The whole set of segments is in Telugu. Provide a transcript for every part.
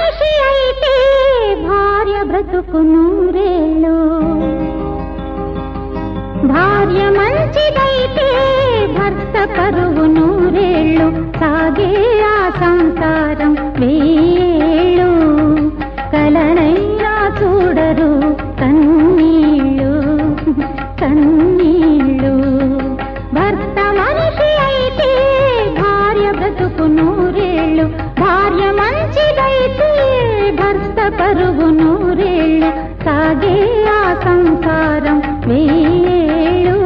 మనిషి అయితే భార్య బ్రతుకు నూరేళ్ళు భార్య మంచిదైతే భర్త పరువు నూరేళ్ళు సాగే ఆ సంసారం వేళ్ళు కలనైనా చూడరు కన్నీళ్ళు కన్నీళ్ళు భర్త మనిషి అయితే భార్య బ్రతుకు నూరేళ్ళు భార్య మంచిదైతే భర్త పరువు నూరేళ్ళు సాగే ఆ సంసారం వేళ్ళు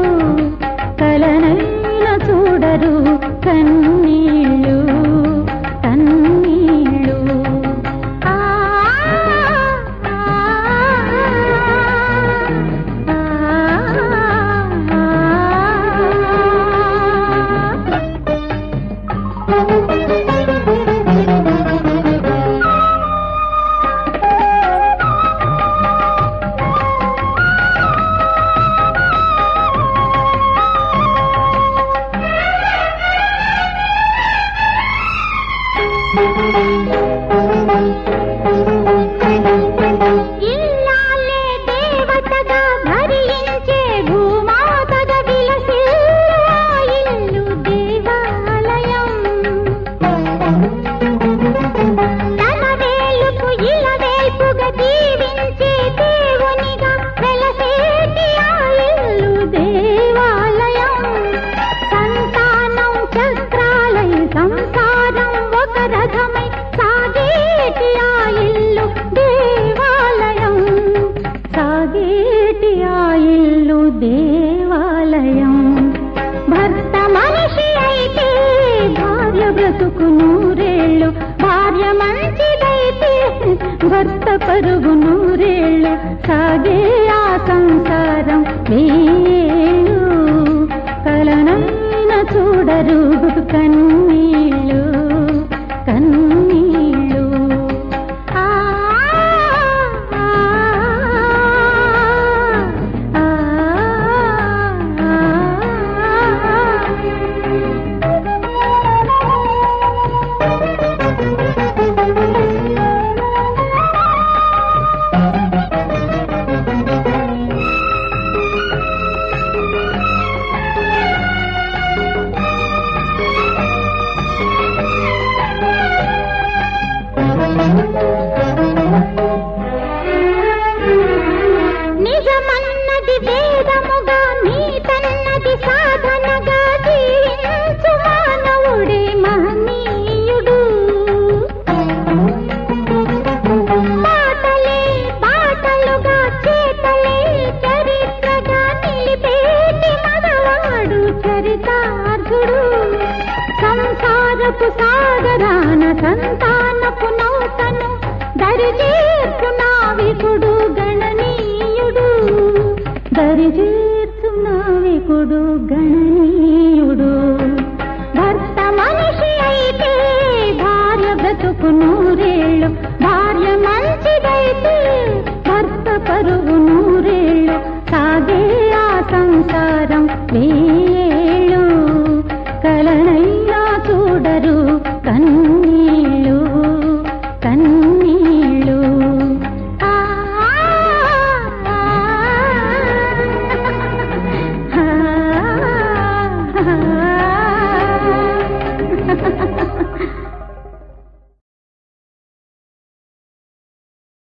కలనైన చూడరు కన్నీళ్ళు కన్నీళ్ళు ఆ, ఆ, ఆ, ఆ. ఇల్లాలే దేవతగా భరించే భూమాతగా విలసిల్లు ఆ ఇల్లు దేవాలయం తన వేలుపు ఇలవేల్పుగా దీవించే దేవునిగా వెలసేటి ఆ ఇల్లు దేవాలయం సంతానం చక్రాలై సంసారం ఒక రథమై సాగేటి ఆ ఇల్లు దేవాలయం సాగేటి ఆ ఇల్లు దేవాలయం భర్త మనిషి అయితే భార్య బ్రతుకు నూరేళ్ళు భార్య మంచిదైతే భర్త పరుగు నూరేళ్ళు సాగే ఆ సంసారం వేళ్ళు కలనైన చూడరు కన్నీళ్ళు కన్నీళ్ళు ఆ, ఆ, ఆ, నిజమన్నది వేదముగా నీతన్నది సాధనగా జీవించు మానవుడే మహనీయుడు మాటలే పాటలుగా చేతలే చరిత్రగా నిలిపేటి మనవాడు చరితార్థుడు సంసారపు సాగరాన సంతానపు నౌకను దరిచేర్చు నావికుడు గణనీయుడు దరిచే